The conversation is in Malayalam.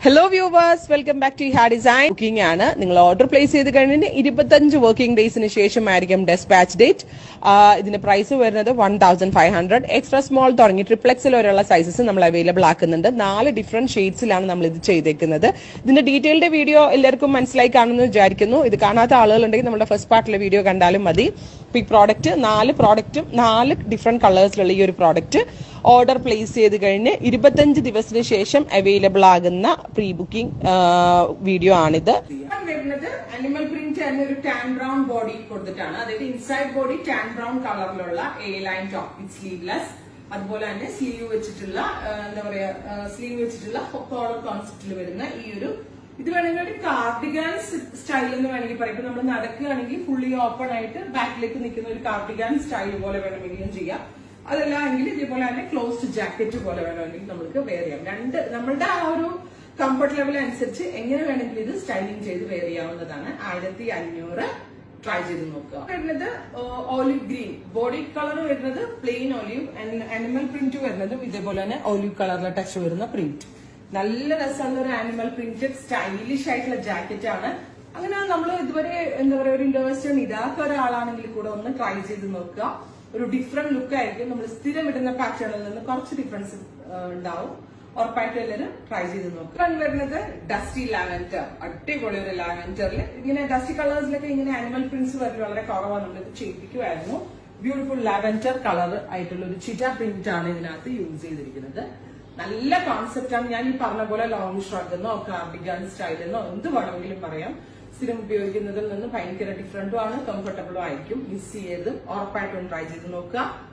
hello viewers welcome back to ha design booking ആണ് നിങ്ങൾ ഓർഡർ പ്ലേസ് ചെയ്ത് കഴിഞ്ഞിട്ട് ഇരുപത്തഞ്ച് വർക്കിംഗ് ഡേയ്സിന് ശേഷമായിരിക്കും ഡെസ്പാച്ച് ഡേറ്റ് ഇതിന്റെ പ്രൈസ് വരുന്നത് one thousand five hundred extra small തുടങ്ങി ട്രിപ്ലെക്സിൽ വരെയുള്ള സൈസസ് നമ്മൾ അവൈലബിൾ ആക്കുന്നുണ്ട് നാല് ഡിഫറെന്റ് ഷെയ്ഡ്സിലാണ് നമ്മൾ ഇത് ചെയ്തേക്കുന്നത് ഇതിന്റെ ഡീറ്റെയിൽഡ് വീഡിയോ എല്ലാവർക്കും മനസ്സിലായി കാണുമെന്ന് വിചാരിക്കുന്നു ഇത് കാണാത്ത ആളുകളുണ്ടെങ്കിൽ നമ്മുടെ ഫസ്റ്റ് പാർട്ടിലെ വീഡിയോ കണ്ടാലും മതി ഈ പ്രോഡക്റ്റ് നാല് പ്രോഡക്റ്റും നാല് ഡിഫറെന്റ് കളേഴ്സിലുള്ള ഈ ഒരു പ്രോഡക്റ്റ് ഓർഡർ പ്ലേസ് ചെയ്ത് കഴിഞ്ഞ് ഇരുപത്തഞ്ച് ദിവസത്തിന് ശേഷം അവൈലബിൾ ആകുന്ന പ്രീ ബുക്കിംഗ് വീഡിയോ ആണിത് വരുന്നത് അനിമൽ പ്രിന്റ് എന്ന ഒരു ടാൻ ബ്രൗൺ ബോഡി കൊടുത്തിട്ടാണ് അതായത് ഇൻസൈഡ് ബോഡി ടാൻ ബ്രൗൺ കളറിലുള്ള A line top with sleeveless അതുപോലെ തന്നെ സ്ലീവ് വെച്ചിട്ടുള്ള ആ, എന്താ പറയാ സ്ലീവ് വെച്ചിട്ടുള്ള കോളർ കോൺസെപ്റ്റിൽ വരുന്ന ഈ ഒരു ഇത് വേണമെങ്കിൽ ഒരു കാർഡിഗാൻ സ്റ്റൈൽ എന്ന് വേണമെങ്കിൽ പറയാം ഇപ്പൊ നമ്മൾ നടക്കുകയാണെങ്കിൽ ഫുള്ളി ഓപ്പൺ ആയിട്ട് ബാക്കിലേക്ക് നിൽക്കുന്ന ഒരു കാർഡിഗാൻ സ്റ്റൈൽ പോലെ വേണമെങ്കിലും ചെയ്യാം അതല്ല എങ്കിൽ ഇതേപോലെ തന്നെ ക്ലോസ്ഡ് ജാക്കറ്റ് പോലെ വേണമെങ്കിൽ നമുക്ക് വെയർ ചെയ്യാം രണ്ട് നമ്മളുടെ ആ ഒരു കംഫർട്ട് ലെവൽ അനുസരിച്ച് എങ്ങനെ വേണമെങ്കിലും ഇത് സ്റ്റൈലിംഗ് ചെയ്ത് വെയർ ചെയ്യാവുന്നതാണ് ആയിരത്തി അഞ്ഞൂറ് ട്രൈ ചെയ്ത് നോക്കുക വരുന്നത് ഓലിവ് ഗ്രീൻ ബോഡി കളർ വരുന്നത് പ്ലെയിൻ ഒലിവ് അനിമൽ പ്രിന്റ് വരുന്നതും ഇതേപോലെ തന്നെ ഒലിവ് കളറിലെ ടച്ച് വരുന്ന പ്രിന്റ് നല്ല രസമുള്ള ഒരു ആനിമൽ പ്രിന്റഡ് സ്റ്റൈലിഷ് ആയിട്ടുള്ള ജാക്കറ്റ് ആണ് അങ്ങനെ നമ്മൾ ഇതുവരെ എന്താ പറയാ ഒരു ഇൻഡോവെസ്റ്റേൺ ഇടാത്ത ഒരാളാണെങ്കിൽ കൂടെ ഒന്ന് ട്രൈ ചെയ്ത് നോക്കുക ഒരു ഡിഫറെന്റ് ലുക്ക് ആയിരിക്കും നമ്മൾ സ്ഥിരം ഇടുന്ന പാറ്റേണിൽ നിന്ന് കുറച്ച് ഡിഫറൻസ് ഉണ്ടാവും ഉറപ്പായിട്ടും എല്ലാവരും ട്രൈ ചെയ്ത് നോക്കുക ഇപ്പം വരുന്നത് ഡസ്റ്റി ലാവൻഡർ അടിപൊളി ഒരു ലാവൻഡറിൽ ഇങ്ങനെ ഡസ്റ്റി കളേഴ്സിലൊക്കെ ഇങ്ങനെ ആനിമൽ പ്രിന്റ്സ് വരൽ വളരെ കുറവാണ് നമ്മളിത് ചെയ്യിപ്പിക്കുമായിരുന്നു ബ്യൂട്ടിഫുൾ ലാവൻഡർ കളർ ആയിട്ടുള്ള ഒരു ചിറ്റ പ്രിന്റ് ആണ് ഇതിനകത്ത് യൂസ് ചെയ്തിരിക്കുന്നത് നല്ല കോൺസെപ്റ്റ് ആണ് ഞാൻ ഈ പറഞ്ഞ പോലെ ലോങ് ഷ്രഗ് എന്നോ കാർഡിഗാൻ സ്റ്റൈൽ എന്നോ എന്ത് വേണമെങ്കിലും പറയാം സ്ഥിരം ഉപയോഗിക്കുന്നതിൽ നിന്ന് ഭയങ്കര ഡിഫറെന്റും ആണ് കംഫർട്ടബിളും ആയിരിക്കും മിസ് ചെയ്ത് ഉറപ്പായിട്ടും ട്രൈ ചെയ്ത് നോക്കുക